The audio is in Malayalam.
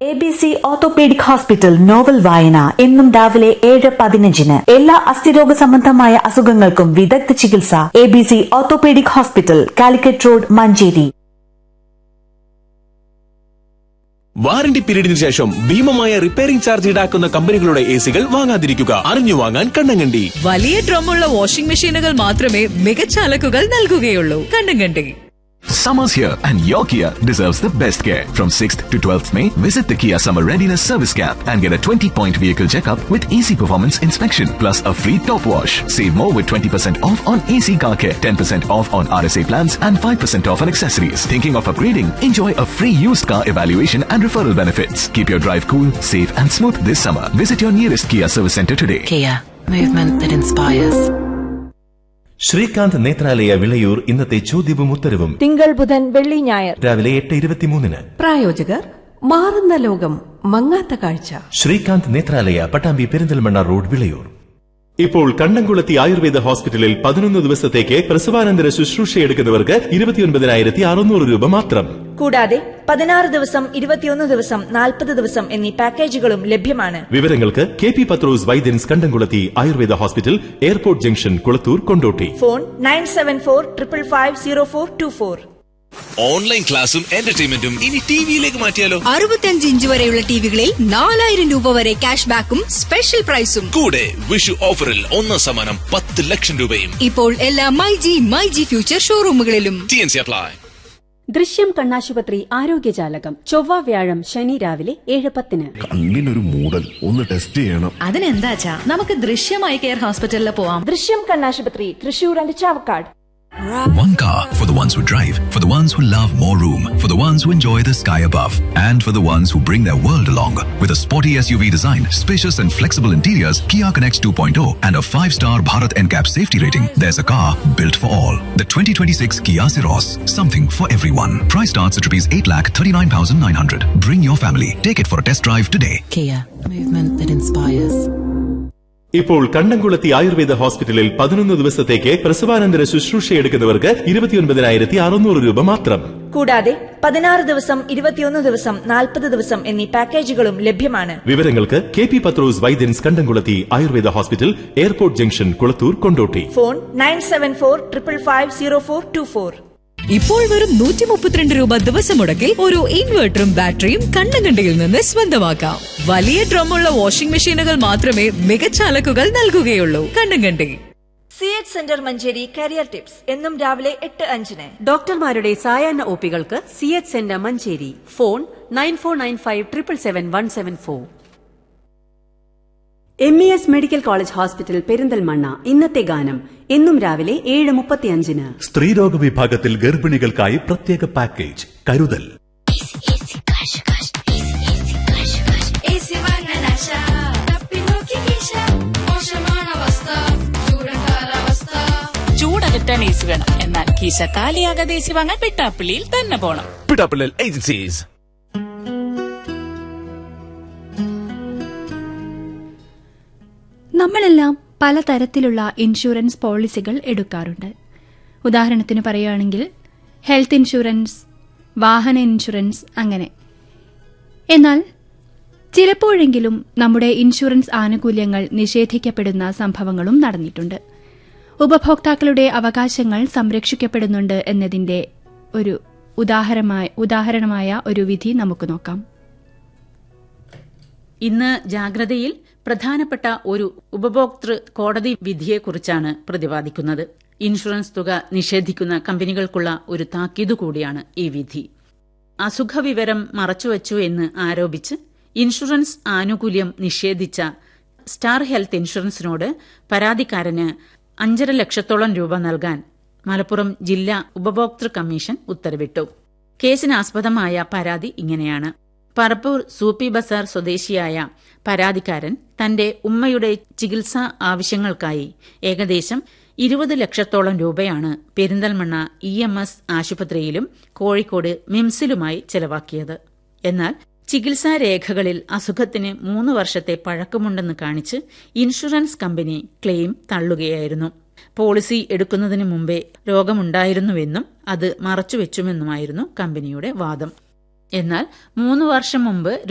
A B C orthopaedic hospital novel വായന എന്നും രാവിലെ ഏഴ് പതിനഞ്ചിന് എല്ലാ അസ്ഥിരോഗ സംബന്ധമായ അസുഖങ്ങൾക്കും വിദഗ്ധ ചികിത്സ A B C orthopaedic hospital Calicut road Manjeri warranty പീരീഡിന് ശേഷം ഭീമമായ റിപ്പയറിംഗ് ചാർജ് ഈടാക്കുന്ന കമ്പനികളുടെ എ സികൾ വാങ്ങാതിരിക്കുക അറിഞ്ഞു വാങ്ങാൻ കണ്ണങ്കണ്ടി വലിയ ഡ്രമ്മുള്ള വാഷിംഗ് മെഷീനുകൾ മാത്രമേ മികച്ച അലക്കുകൾ നൽകുകയുള്ളൂ Kannankandi Summer's here and your Kia deserves the best care. From 6th to 12th May, visit the Kia Summer Readiness Service Camp and get a 20-point vehicle checkup with easy performance inspection plus a free top wash. Save more with 20% off on AC car care, 10% off on RSA plans and 5% off on accessories. Thinking of upgrading? Enjoy a free used car evaluation and referral benefits. Keep your drive cool, safe and smooth this summer. Visit your nearest Kia service center today. Kia, movement that inspires. Srikanth Nethralaya Vilayur ഇന്നത്തെ ചോദ്യവും ഉത്തരവും തിങ്കൾ ബുധൻ വെള്ളി ഞായർ രാവിലെ എട്ട് ഇരുപത്തിമൂന്നിന് പ്രായോജകർ മാറുന്ന ലോകം മങ്ങാത്ത കാഴ്ച ശ്രീകാന്ത് നേത്രാലയ പട്ടാമ്പി പെരിന്തൽമണ്ണ റോഡ് വിളയൂർ ഇപ്പോൾ കണ്ടംകുളത്തി ആയുർവേദ ഹോസ്പിറ്റലിൽ പതിനൊന്ന് ദിവസത്തേക്ക് പ്രസവാനന്തര ശുശ്രൂഷ എടുക്കുന്നവർക്ക് ഇരുപത്തിയൊൻപതിനായിരത്തി അറുന്നൂറ് രൂപ മാത്രം കൂടാതെ പതിനാറ് ദിവസം ഇരുപത്തിയൊന്ന് ദിവസം നാൽപ്പത് ദിവസം എന്നീ പാക്കേജുകളും ലഭ്യമാണ് വിവരങ്ങൾക്ക് K P Pathros Vaidyans Kandamkulathy Ayurveda hospital airport junction Kulathur Kondotty phone nine seven four triple five zero four two four online ക്ലാസും എന്റർടൈൻമെന്റും ഇനി ടിവിയിലേക്ക് മാറ്റിയാലോ അറുപത്തിയഞ്ച് ഇഞ്ച് വരെയുള്ള ടിവികളിൽ നാലായിരം രൂപ വരെ ക്യാഷ് ബാക്കും സ്പെഷ്യൽ പ്രൈസും കൂടെ വിഷു ഓഫറിൽ ഒന്നാം സമ്മാനം പത്ത് ലക്ഷം രൂപയും ഇപ്പോൾ എല്ലാ My G My G future ഷോറൂമുകളിലും T N C apply Drishyam കണ്ണാശുപത്രി ആരോഗ്യജാലകം ചൊവ്വ വ്യാഴം ശനി രാവിലെ ഏഴ് പത്തിന് കണ്ണിനൊരു മൂടൽ ഒന്ന് ടെസ്റ്റ് ചെയ്യണം അതിനെന്താച്ചാ നമുക്ക് ദൃശ്യമായി കെയർ ഹോസ്പിറ്റലിൽ പോവാം ദൃശ്യം കണ്ണാശുപത്രി Thrissur and Chavakkad One car for the ones who drive, for the ones who love more room, for the ones who enjoy the sky above, and for the ones who bring their world along. With a sporty SUV design, spacious and flexible interiors, Kia Connects 2.0, and a 5-star Bharat NCAP safety rating, there's a car built for all. The 2026 Kia Ceros, something for everyone. Price starts at rupees 8,39,900. Bring your family. Take it for a test drive today. Kia, movement that inspires. ഇപ്പോൾ കണ്ടംകുളത്തി ആയുർവേദ ഹോസ്പിറ്റലിൽ പതിനൊന്ന് ദിവസത്തേക്ക് പ്രസവാനന്തര ശുശ്രൂഷ എടുക്കുന്നവർക്ക് ഇരുപത്തിയൊൻപതിനായിരത്തി അറുന്നൂറ് രൂപ മാത്രം കൂടാതെ പതിനാറ് ദിവസം ഇരുപത്തിയൊന്ന് ദിവസം നാൽപ്പത് ദിവസം എന്നീ പാക്കേജുകളും ലഭ്യമാണ് വിവരങ്ങൾക്ക് K P Pathros Vaidyans Kandamkulathy Ayurveda hospital airport junction Kulathur Kondotty phone nine seven four triple five zero four two four ഇപ്പോൾ വെറും നൂറ്റി മുപ്പത്തിരണ്ട് രൂപ ദിവസം മുടക്കിൽ ഒരു ഇൻവെർട്ടറും ബാറ്ററിയും കണ്ണങ്കണ്ടിയിൽ നിന്ന് സ്വന്തമാക്കാം വലിയ ഡ്രമ്മുള്ള വാഷിംഗ് മെഷീനുകൾ മാത്രമേ മികച്ച അലക്കുകൾ നൽകുകയുള്ളൂ Kannankandi C H centre Manjeri career tips എന്നും രാവിലെ എട്ട് അഞ്ചിന് ഡോക്ടർമാരുടെ സായാഹ്ന ഒപികൾക്ക് C H centre Manjeri phone nine four nine five triple seven one seven four M E S medical college hospital Perinthalmanna ഇന്നത്തെ ഗാനം എന്നും രാവിലെ ഏഴ് മുപ്പത്തിയഞ്ചിന് സ്ത്രീരോഗ വിഭാഗത്തിൽ ഗർഭിണികൾക്കായി പ്രത്യേക പാക്കേജ് കരുതൽ ചൂടകറ്റാൻ ഏസി വേണം എന്നാൽ കീശ കാലിയാകാതെ ഏസി വാങ്ങാൻ പിട്ടാപ്പിള്ളിയിൽ തന്നെ പോണം പിടാപ്പിള്ളൽ ഏജൻസീസ് നമ്മളെല്ലാം പലതരത്തിലുള്ള ഇൻഷുറൻസ് പോളിസികൾ എടുക്കാറുണ്ട് ഉദാഹരണത്തിന് പറയുകയാണെങ്കിൽ ഹെൽത്ത് ഇൻഷുറൻസ് വാഹന ഇൻഷുറൻസ് അങ്ങനെ എന്നാൽ ചിലപ്പോഴെങ്കിലും നമ്മുടെ ഇൻഷുറൻസ് ആനുകൂല്യങ്ങൾ നിഷേധിക്കപ്പെടുന്ന സംഭവങ്ങളും നടന്നിട്ടുണ്ട് ഉപഭോക്താക്കളുടെ അവകാശങ്ങൾ സംരക്ഷിക്കപ്പെടുന്നുണ്ട് എന്നതിന്റെ ഒരു ഉദാഹരണമായ ഉദാഹരണമായ ഒരു വിധി നമുക്ക് നോക്കാം ഇന്ന് ജാഗ്രതയിൽ പ്രധാനപ്പെട്ട ഒരു ഉപഭോക്തൃ കോടതി വിധിയെക്കുറിച്ചാണ് പ്രതിപാദിക്കുന്നത് ഇൻഷുറൻസ് തുക നിഷേധിക്കുന്ന കമ്പനികൾക്കുള്ള ഒരു താക്കീതു കൂടിയാണ് ഈ വിധി അസുഖവിവരം മറച്ചുവച്ചു എന്ന് ആരോപിച്ച് ഇൻഷുറൻസ് ആനുകൂല്യം നിഷേധിച്ച സ്റ്റാർ ഹെൽത്ത് ഇൻഷുറൻസിനോട് പരാതിക്കാരന് അഞ്ചര ലക്ഷത്തോളം രൂപ നൽകാൻ മലപ്പുറം ജില്ലാ ഉപഭോക്തൃ കമ്മീഷൻ ഉത്തരവിട്ടു കേസിനാസ്പദമായ പരാതി ഇങ്ങനെയാണ് പറപ്പൂർ സൂപ്പി ബസാർ സ്വദേശിയായ പരാതിക്കാരൻ തന്റെ ഉമ്മയുടെ ചികിത്സാ ആവശ്യങ്ങൾക്കായി ഏകദേശം ഇരുപത് ലക്ഷത്തോളം രൂപയാണ് പെരിന്തൽമണ്ണ ഇ എം എസ് ആശുപത്രിയിലും കോഴിക്കോട് മിംസിലുമായി ചെലവാക്കിയത് എന്നാൽ ചികിത്സാ രേഖകളിൽ അസുഖത്തിന് മൂന്ന് വർഷത്തെ പഴക്കമുണ്ടെന്ന് കാണിച്ച് ഇൻഷുറൻസ് കമ്പനി ക്ലെയിം തള്ളുകയായിരുന്നു പോളിസി എടുക്കുന്നതിന് മുമ്പേ രോഗമുണ്ടായിരുന്നുവെന്നും അത് മറച്ചുവെച്ചുമെന്നുമായിരുന്നു കമ്പനിയുടെ വാദം എന്നാൽ മൂന്ന് വർഷം മുമ്പ്